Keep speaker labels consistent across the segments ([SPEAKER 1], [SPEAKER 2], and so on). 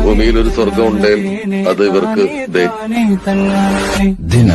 [SPEAKER 1] ഭൂമിയിൽ ഒരു സ്വർഗം ഉണ്ടെങ്കിൽ അത് ഇവർക്ക് ദേ
[SPEAKER 2] ദിന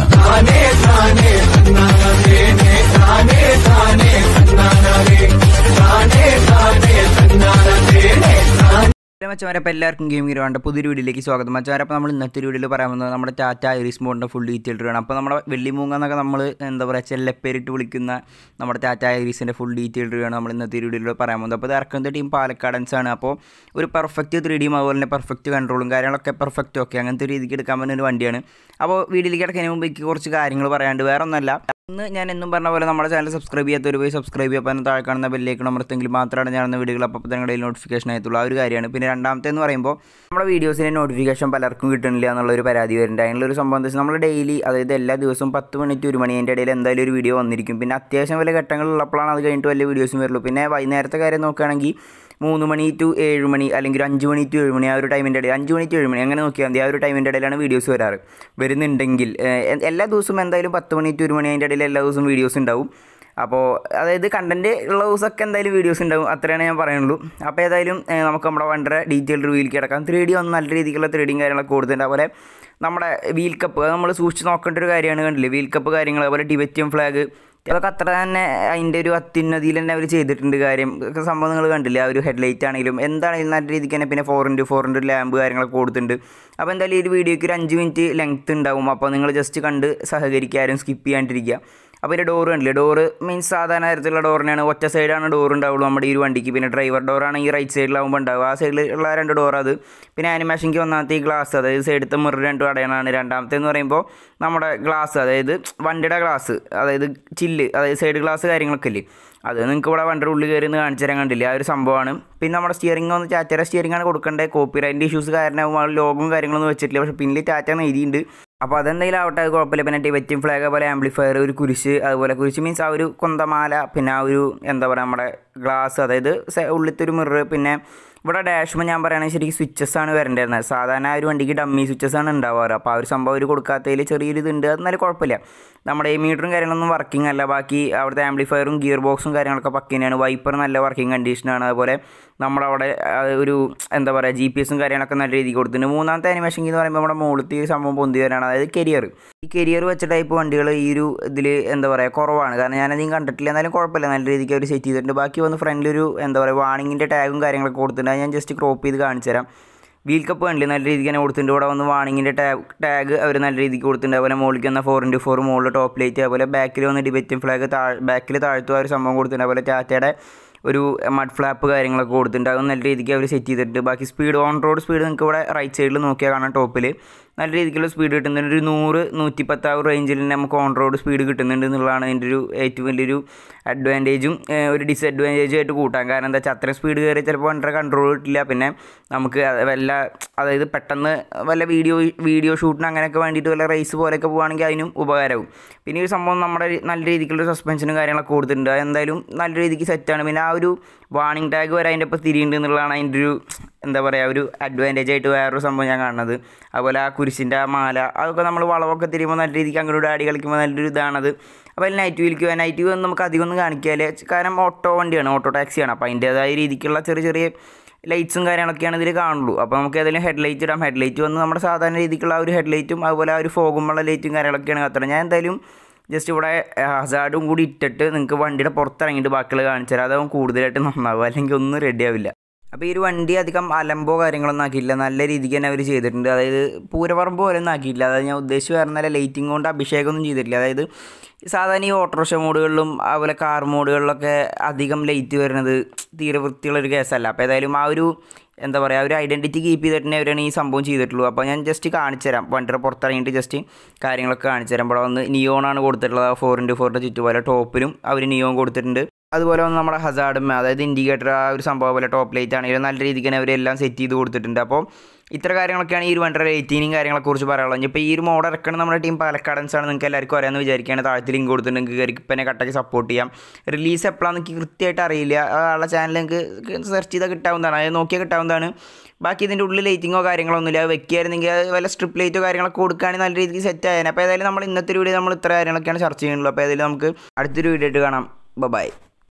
[SPEAKER 3] മച്ചവരെ അപ്പോൾ എല്ലാവർക്കും ഗെയിം ഹീറോ ഉണ്ട് പുതിയൊരു വീഡിയോയിലേക്ക് സ്വാഗതം മച്ചവരെ അപ്പോൾ നമ്മൾ ഇന്നത്തെ ഒരു വീഡിയോയിൽ പറയാൻ പോകുന്നത് നമ്മുടെ ടാറ്റ ഐറിസ് മോഡിൻ്റെ ഫുൾ ഡീറ്റെയിൽ ആണ് അപ്പോൾ നമ്മുടെ വെള്ളിമൂങ്ങ എന്നൊക്കെ നമ്മൾ എന്താ പറയുക ചെല്ലപ്പേരിട്ട് വിളിക്കുന്ന നമ്മുടെ ടാറ്റ ഐറിസിൻ്റെ ഫുൾ ഡീറ്റെയിൽ ആണ് നമ്മൾ ഇന്നത്തെ വീഡിയോയിൽ പറയാൻ പോകുന്നത് അപ്പോൾ ഇത് ഇറക്കുന്ന ടീം പാലക്കാടൻസ് ആണ് അപ്പോൾ ഒരു പെർഫെക്റ്റ് ത്രീ ഡിയും അതുപോലെ തന്നെ പെർഫെക്റ്റ് കൺട്രോളും കാര്യങ്ങളൊക്കെ പെർഫെക്റ്റ് ഓക്കെ അങ്ങനത്തെ രീതിക്ക് എടുക്കാൻ പറ്റുന്ന ഒരു വണ്ടിയാണ് അപ്പോൾ വീഡിയോയിലേക്ക് കിടക്കുന്നതിന് മുമ്പ് എനിക്ക് കുറച്ച് കാര്യങ്ങൾ പറയാണ്ട് വേറെ ഒന്നല്ല ഇന്ന് ഞാൻ എന്നും പറഞ്ഞ പോലെ നമ്മുടെ ചാനൽ സബ്സ്ക്രൈബ് ചെയ്യാത്തൊരു പോയി സബ്സ്ക്രൈബ് ചെയ്യാൻ താഴെ കാണുന്ന ബെല്ലേക്ക് അമർത്തെങ്കിൽ മാത്രമാണ് ഞാൻ വീഡിയോകൾ അപ്പോൾ തന്നെ നോട്ടിഫിക്കേഷൻ ആയിട്ടുള്ള ആ ഒരു കാര്യമാണ് പിന്നെ രണ്ടാമത്തെ എന്ന് പറയുമ്പോൾ നമ്മുടെ വീഡിയോസിൻ്റെ നോട്ടിഫിക്കേഷൻ പലർക്കും കിട്ടുന്നില്ല എന്നുള്ളൊരു പരാതി വരുന്നുണ്ട് അതിനുള്ളൊരു സംഭവം എന്താ വെച്ചാൽ നമ്മൾ ഡെയിലി അതായത് എല്ലാ ദിവസവും പത്ത് മണി to ഒരു മണി അതിൻ്റെ ഇടയിൽ എന്തായാലും ഒരു വീഡിയോ വന്നിരിക്കും പിന്നെ അത്യാവശ്യം വലിയ ഘട്ടങ്ങളുള്ളപ്പോഴാണ് അത് കഴിഞ്ഞിട്ട് വലിയ വീഡിയോസും വരുള്ളൂ പിന്നെ വൈകുന്നേരത്തെ കാര്യം നോക്കുകയാണെങ്കിൽ മൂന്ന് മണി ടു ഏഴ് മണി അല്ലെങ്കിൽ ഒരു അഞ്ച് മണി ടു ഏഴ് മണി ആ ഒരു ടൈമിൻ്റെ ഇടയിൽ അഞ്ച് മണി ടു ഏഴ് മണി അങ്ങനെ നോക്കിയാൽ മതി ആ ഒരു ടൈമിൻ്റെ ഇടയിലാണ് വീഡിയോസ് വരാറ് വരുന്നുണ്ടെങ്കിൽ ഏഹ്, എല്ലാ ദിവസവും എന്തായാലും പത്ത് മണി ടു ഒരു മണി അതിൻ്റെ ഇടയിൽ എല്ലാ ദിവസവും വീഡിയോസ് ഉണ്ടാവും അപ്പോൾ അതായത് കണ്ടൻറ്റ് ഉള്ള ദിവസമൊക്കെ എന്തായാലും വീഡിയോസ് ഉണ്ടാവും അത്രയാണ് ഞാൻ പറയുള്ളൂ അപ്പോൾ ഏതായാലും ഏഹ്, നമുക്ക് നമ്മുടെ വണ്ടറെ ഡീറ്റെയിൽ റിവ്യൂലേക്ക് കിടക്കാം ത്രീ ഡി ഒന്ന് നല്ല രീതിക്കുള്ള ത്രീ ഡിയും കാര്യങ്ങളൊക്കെ കൊടുത്തിട്ടുണ്ട് അതുപോലെ നമ്മുടെ വീൽ കപ്പ് അത് നമ്മൾ സൂക്ഷിച്ച് നോക്കേണ്ട ഒരു കാര്യമാണ് കണ്ടില്ലേ വീൽ കപ്പ് കാര്യങ്ങൾ അതുപോലെ ടിബറ്റിയൻ ഫ്ലാഗ് അതൊക്കെ അത്ര തന്നെ അതിൻ്റെ ഒരു അത്യുന്നതിയിൽ തന്നെ അവർ ചെയ്തിട്ടുണ്ട് കാര്യം ഒക്കെ സംഭവം നിങ്ങൾ കണ്ടില്ലേ ആ ഒരു ഹെഡ്ലൈറ്റ് ആണെങ്കിലും എന്താണെങ്കിലും നല്ല രീതിക്ക് തന്നെ പിന്നെ four into four into lamp കാര്യങ്ങളൊക്കെ കൊടുത്തിട്ടുണ്ട് അപ്പോൾ എന്തായാലും ഈ ഒരു വീഡിയോയ്ക്ക് ഒരു അഞ്ച് മിനിറ്റ് ലെങ്ത് ഉണ്ടാവും അപ്പോൾ നിങ്ങൾ ജസ്റ്റ് കണ്ട് സഹകരിക്കുക ആരും സ്കിപ്പ് ചെയ്യാണ്ടിരിക്കുക അപ്പോൾ ഇതിൻ്റെ ഡോറ് കണ്ടില്ലേ ഡോറ് മീൻസ് സാധാരണ തരത്തിലുള്ള ഡോറിനാണ് ഒറ്റ സൈഡാണ് ഡോർ ഉണ്ടാവുള്ളൂ നമ്മുടെ ഈ ഒരു വണ്ടിക്ക് പിന്നെ ഡ്രൈവർ ഡോറാണ് ഈ റൈറ്റ് സൈഡിലാവുമ്പോൾ ഉണ്ടാവുക ആ സൈഡിൽ ഉള്ള രണ്ട് ഡോർ അത് പിന്നെ ആനിമേഷൻക്ക് ഒന്നാമത്തെ ഈ ഗ്ലാസ് അതായത് സൈഡത്തെ മിറർ രണ്ടും അടയാനാണ് രണ്ടാമത്തെ എന്ന് പറയുമ്പോൾ നമ്മുടെ ഗ്ലാസ് അതായത് വണ്ടിയുടെ ഗ്ലാസ് അതായത് ചില്ല് അതായത് സൈഡ് ഗ്ലാസ് കാര്യങ്ങളൊക്കെ ഇല്ലേ അത് നിങ്ങൾക്ക് ഇവിടെ വണ്ടിയുടെ ഉള്ളിൽ കയറി ഒന്ന് കാണിച്ചു തരാൻ കണ്ടില്ല ആ ഒരു സംഭവമാണ് പിന്നെ നമ്മുടെ സ്റ്റിയറിംഗ് ഒന്ന് ടാറ്റയുടെ സ്റ്റിയറിംഗ് ആണ് കൊടുക്കേണ്ടത് കോപ്പി റൈറ്റിൻ്റെ ഇഷ്യൂസ് കാരണം ആ ലോഗും കാര്യങ്ങളൊന്നും വെച്ചിട്ടില്ല പക്ഷേ പിന്നിൽ ടാറ്റ എന്ന് എഴുതിയിട്ടുണ്ട് അപ്പോൾ അതെന്തെങ്കിലും ആവട്ടെ അത് കുഴപ്പമില്ല പിന്നെ ടിബറ്റിൻ ഫ്ലാഗ് അതുപോലെ ആംപ്ലിഫയർ ഒരു കുരിശ് അതുപോലെ കുരിശ് മീൻസ് ആ ഒരു കൊന്തമാല പിന്നെ ആ ഒരു എന്താ പറയുക നമ്മുടെ ഗ്ലാസ് അതായത് സെ- ഉള്ളിലത്തെ ഒരു മിറർ പിന്നെ ഇവിടെ ഡാഷ്മ ഞാൻ പറയുകയാണെങ്കിൽ ശരിക്കും സ്വിച്ചസ് ആണ് വരേണ്ടിരുന്നത് സാധാരണ ആ ഒരു വണ്ടിക്ക് ഡമ്മി സ്വിച്ചസ് ആണ് ഉണ്ടാവാറ് അപ്പോൾ ആ ഒരു സംഭവം അവർ കൊടുക്കാത്തതിൽ ചെറിയൊരു ഇതുണ്ട് അത് എന്നാലും കുഴപ്പമില്ല നമ്മുടെ ഈ മീറ്ററും കാര്യങ്ങളൊന്നും വർക്കിംഗ് അല്ല ബാക്കി അവിടുത്തെ ആംപ്ലിഫയറും ഗിയർ ബോക്സും കാര്യങ്ങളൊക്കെ പക്കിനെയാണ് വൈപ്പർ നല്ല വർക്കിംഗ് കണ്ടീഷനാണ് അതുപോലെ നമ്മളവിടെ ആ ഒരു എന്താ പറയുക ജി പി എസും കാര്യങ്ങളൊക്കെ നല്ല രീതിക്ക് കൊടുത്തിട്ടുണ്ട് മൂന്നാമത്തെ അനിമേഷൻ എന്ന് പറയുമ്പോൾ നമ്മുടെ മുകളിലത്തെ ഈ സംഭവം പൊന്തി വരാണ് അതായത് കരിയർ ഈ കരിയർ വെച്ച ടൈപ്പ് വണ്ടികൾ ഈ ഒരു ഇതിൽ എന്താ പറയുക കുറവാണ് കാരണം ഞാനധികം കണ്ടിട്ടില്ല എന്നാലും കുഴപ്പമില്ല നല്ല രീതിക്ക് അവർ സെറ്റ് ചെയ്തിട്ടുണ്ട് ബാക്കി വന്ന് ഫ്രണ്ടിലൊരു എന്താ പറയുക വാണിങ്ങിൻ്റെ ടാഗും കാര്യങ്ങളൊക്കെ കൊടുത്തിട്ടുണ്ട് അത് ഞാൻ ജസ്റ്റ് ക്രോപ്പ് ചെയ്ത് കാണിച്ചു തരാം വീൽ കപ്പ് കണ്ടില്ലേ നല്ല രീതിക്ക് തന്നെ കൊടുത്തിട്ടുണ്ട് ഇവിടെ വന്ന് വാണിങ്ങിൻ്റെ ടാഗ് ടാഗ് അവർ നല്ല രീതിക്ക് കൊടുത്തിട്ടുണ്ട് അതുപോലെ മുകളിലേക്ക് വന്ന ഫോർ ഇൻറ്റു ഫോർ മുകളിൽ ടോപ്പ് ലൈറ്റ് അതുപോലെ ബാക്കിൽ വന്ന് ഡിബറ്റിൻ ഫ്ലാഗ് താഴ് ബാക്കിൽ താഴ്ത്തു ആ ഒരു സംഭവം കൊടുത്തിട്ടുണ്ട് അതുപോലെ ടാറ്റയുടെ ഒരു മഡ് ഫ്ലാപ്പ് കാര്യങ്ങളൊക്കെ കൊടുത്തിട്ടുണ്ട് അത് നല്ല രീതിക്ക് അവർ സെറ്റ് ചെയ്തിട്ടുണ്ട് ബാക്കി സ്പീഡ് ഓൺ റോഡ് സ്പീഡ് നിങ്ങൾക്ക് ഇവിടെ റൈറ്റ് സൈഡിൽ നോക്കിയാൽ കാണാം ടോപ്പിൽ നല്ല രീതിക്കുള്ള സ്പീഡ് കിട്ടുന്നുണ്ട് ഒരു നൂറ് നൂറ്റിപ്പത്ത് ആ ഒരു റേഞ്ചിൽ നമുക്ക് ഓൺ റോഡ് സ്പീഡ് കിട്ടുന്നുണ്ട് എന്നുള്ളതാണ് ഇതിൻ്റെ ഒരു ഏറ്റവും വലിയൊരു അഡ്വാൻറ്റേജും ഏഹ്, ഒരു ഡിസഡ്വാൻറ്റേജും ആയിട്ട് കൂട്ടാം കാരണം എന്താ വെച്ചാൽ അത്രയും സ്പീഡ് കയറി ചിലപ്പോൾ വണ്ടിയുടെ കൺട്രോൾ കിട്ടില്ല പിന്നെ നമുക്ക് അത് വല്ല അതായത് പെട്ടെന്ന് വല്ല വീഡിയോ വീഡിയോ ഷൂട്ടിന് അങ്ങനെയൊക്കെ വേണ്ടിയിട്ട് വല്ല റേസ് പോലെയൊക്കെ പോവുകയാണെങ്കിൽ അതിനും ഉപകാരവും പിന്നെ ഈ സംഭവം നമ്മുടെ ഒരു നല്ല രീതിക്കുള്ള സസ്പെൻഷനും കാര്യങ്ങളൊക്കെ കൊടുത്തിട്ടുണ്ട് അത് എന്തായാലും നല്ല രീതിക്ക് സെറ്റാണ് പിന്നെ ആ ഒരു വാണിംഗ് ടാഗ് വരെ അതിൻ്റെ ഒപ്പം തിരിയുണ്ട് എന്നുള്ളതാണ് അതിൻ്റെ ഒരു എന്താ പറയുക ഒരു അഡ്വാൻറ്റേജ് ആയിട്ട് വേറൊരു സംഭവം ഞാൻ കാണുന്നത് അതുപോലെ ആ കുരിശിൻ്റെ ആ മാല അതൊക്കെ നമ്മൾ വളവൊക്കെ തിരിയുമ്പോൾ നല്ല രീതിക്ക് അങ്ങോട്ട് ആടി കളിക്കുമ്പോൾ നല്ലൊരു ഇതാണത് അപ്പോൾ അതിൽ നൈറ്റ് വീലിക്ക് നൈറ്റ് വ്യൂ ഒന്നും നമുക്ക് അധികം ഒന്നും കാണിക്കാല് കാരണം ഓട്ടോ വണ്ടിയാണ് ഓട്ടോ ടാക്സിയാണ് അപ്പോൾ അതിൻ്റേതായ രീതിക്കുള്ള ചെറിയ ചെറിയ ലൈറ്റ്സും കാര്യങ്ങളൊക്കെയാണ് ഇതിൽ കാണുള്ളൂ അപ്പോൾ നമുക്ക് ഏതെങ്കിലും ഹെഡ് ലൈറ്റ് ഇടാം ഹെഡ് ലൈറ്റ് വന്ന് നമ്മുടെ സാധാരണ രീതിക്കുള്ള ആ ഒരു ഹെഡ് ലൈറ്റും അതുപോലെ ആ ഒരു ഫോഗുമുള്ള ലൈറ്റും കാര്യങ്ങളൊക്കെയാണ് കത്തണം ഞാൻ എന്തായാലും ജസ്റ്റ് ഇവിടെ ഹസാർഡും കൂടി ഇട്ടിട്ട് നിങ്ങൾക്ക് വണ്ടിയുടെ പുറത്തിറങ്ങിയിട്ട് ബാക്കിയുള്ള കാണിച്ചു തരാം അതാവും കൂടുതലായിട്ട് നന്നാവും അല്ലെങ്കിൽ ഒന്നും റെഡി ആവില്ല അപ്പോൾ ഈ ഒരു വണ്ടി അധികം അലമ്പോ കാര്യങ്ങളൊന്നും ആക്കിയില്ല നല്ല രീതിക്ക് തന്നെ അവർ ചെയ്തിട്ടുണ്ട് അതായത് പൂരപ്പറമ്പ് പോലെ ഒന്നും ആക്കിയില്ല അതായത് ഞാൻ ഉദ്ദേശിച്ച് പറഞ്ഞാൽ ലൈറ്റിംഗ് കൊണ്ട് അഭിഷേകമൊന്നും ചെയ്തിട്ടില്ല അതായത് സാധാരണ ഈ ഓട്ടോറിക്ഷ മോഡുകളിലും അതുപോലെ കാർ മോഡുകളിലൊക്കെ അധികം ലൈറ്റ് വരുന്നത് തീരെ വൃത്തിയുള്ളൊരു കേസല്ല അപ്പോൾ ഏതായാലും ആ ഒരു എന്താ പറയുക ഒരു ഐഡൻറ്റിറ്റി കീപ്പ് ചെയ്തിട്ട് തന്നെ അവരാണ് ഈ സംഭവം ചെയ്തിട്ടുള്ളൂ അപ്പോൾ ഞാൻ ജസ്റ്റ് കാണിച്ചു തരാം വണ്ടിയുടെ പുറത്തിറങ്ങിയിട്ട് ജസ്റ്റ് കാര്യങ്ങളൊക്കെ കാണിച്ചു തരാം ഇവിടെ വന്ന് നിയോണാണ് കൊടുത്തിട്ടുള്ളത് ഫോർ ഇൻറ്റു ഫോറിൻ്റെ ചുറ്റുപോലെ ടോപ്പിലും അവർ നിയോൺ കൊടുത്തിട്ടുണ്ട് അതുപോലെ വന്ന് നമ്മുടെ ഹസാർഡും അതായത് ഇൻഡിക്കേറ്റർ ആ ഒരു സംഭവം പോലെ ടോപ്പ് ലൈറ്റ് ആണെങ്കിലും നല്ല രീതിക്ക് തന്നെ അവരെല്ലാം സെറ്റ് ചെയ്ത് കൊടുത്തിട്ടുണ്ട് അപ്പോൾ ഇത്ര കാര്യങ്ങളൊക്കെയാണ് ഈ ഒരു വണ്ടിയുടെ റേറ്റിംഗും കാര്യങ്ങളൊക്കെ കുറിച്ച് പറയാനുള്ളത് ഇപ്പോൾ ഈ ഒരു മോഡ് ഇറക്കണം നമ്മുടെ ടീം പാലക്കാടൻസ് ആണ് നിങ്ങൾക്ക് എല്ലാവർക്കും അറിയാമെന്ന് വിചാരിക്കുകയാണ് താഴത്തെ ലിങ്ക് കൊടുത്തിട്ടുണ്ട് നിങ്ങൾക്ക് കയറി ഇപ്പം കട്ടയ്ക്ക് സപ്പോർട്ട് ചെയ്യാം റിലീസ് എപ്പോഴാണെന്ന് എനിക്ക് കൃത്യമായിട്ട് അറിയില്ല ആ ആളുടെ ചാനൽ നിങ്ങൾക്ക് സെർച്ച് ചെയ്താൽ കിട്ടാവുന്നതാണ് അത് നോക്കിയാൽ കിട്ടാവുന്നതാണ് ബാക്കി ഇതിൻ്റെ ഉള്ളിൽ ലൈറ്റിങ്ങോ കാര്യങ്ങളോ ഒന്നുമില്ല അത് വെക്കുകയായിരുന്നെങ്കിൽ അത് വല്ല സ്ട്രിപ്പ് ലൈറ്റോ കാര്യങ്ങളൊക്കെ കൊടുക്കുകയാണെങ്കിൽ നല്ല രീതിക്ക് സെറ്റ് ആയാലും അപ്പോൾ ഏതായാലും നമ്മൾ ഇന്നത്തെ ഒരു വീഡിയോ നമ്മൾ ഇത്ര കാര്യങ്ങളൊക്കെയാണ് ചർച്ച ചെയ്യുന്നുള്ളൂ അപ്പോൾ ഏതായാലും നമുക്ക് അടുത്തൊരു വീഡിയോ ആയിട്ട് കാണാം ബൈ